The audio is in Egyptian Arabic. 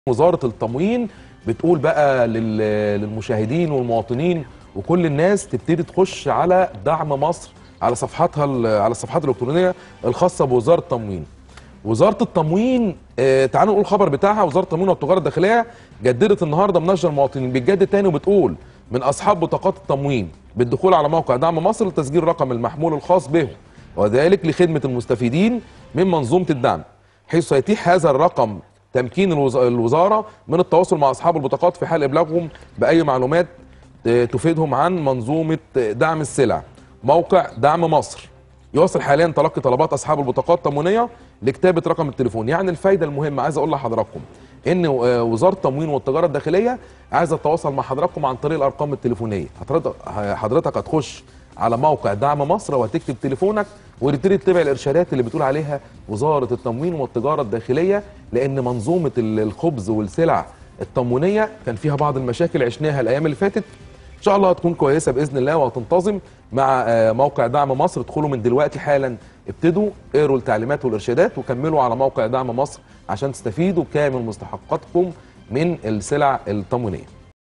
وزاره التموين بتقول بقى لل- للمشاهدين والمواطنين وكل الناس تبتدي تخش على دعم مصر على صفحاتها ال- على الصفحات الالكترونيه الخاصه بوزاره التموين. وزاره التموين آه تعالوا نقول الخبر بتاعها وزاره التموين والتجاره الداخليه جددت النهارده منشر المواطنين بتجدد تاني وبتقول من اصحاب بطاقات التموين بالدخول على موقع دعم مصر لتسجيل رقم المحمول الخاص بهم وذلك لخدمه المستفيدين من منظومه الدعم حيث سيتيح هذا الرقم تمكين الوز- الوزاره من التواصل مع اصحاب البطاقات في حال ابلاغهم باي معلومات آه، تفيدهم عن منظومه آه، دعم السلع موقع دعم مصر يواصل حاليا تلقي طلبات اصحاب البطاقات التموينيه لكتابه رقم التليفون يعني الفايده المهمه عايز اقول لحضراتكم ان آه، وزاره التموين والتجاره الداخليه عايزه تتواصل مع حضراتكم عن طريق الارقام التليفونيه حضرتك حضرتك هتخش على موقع دعم مصر وهتكتب تليفونك وتبتدي تتبع الارشادات اللي بتقول عليها وزاره التموين والتجاره الداخليه لان منظومه ال- الخبز والسلع التموينيه كان فيها بعض المشاكل عشناها الايام اللي فاتت ان شاء الله هتكون كويسه باذن الله وهتنتظم مع آه، موقع دعم مصر ادخلوا من دلوقتي حالا ابتدوا اقروا التعليمات والارشادات وكملوا على موقع دعم مصر عشان تستفيدوا كامل مستحقاتكم من السلع التموينيه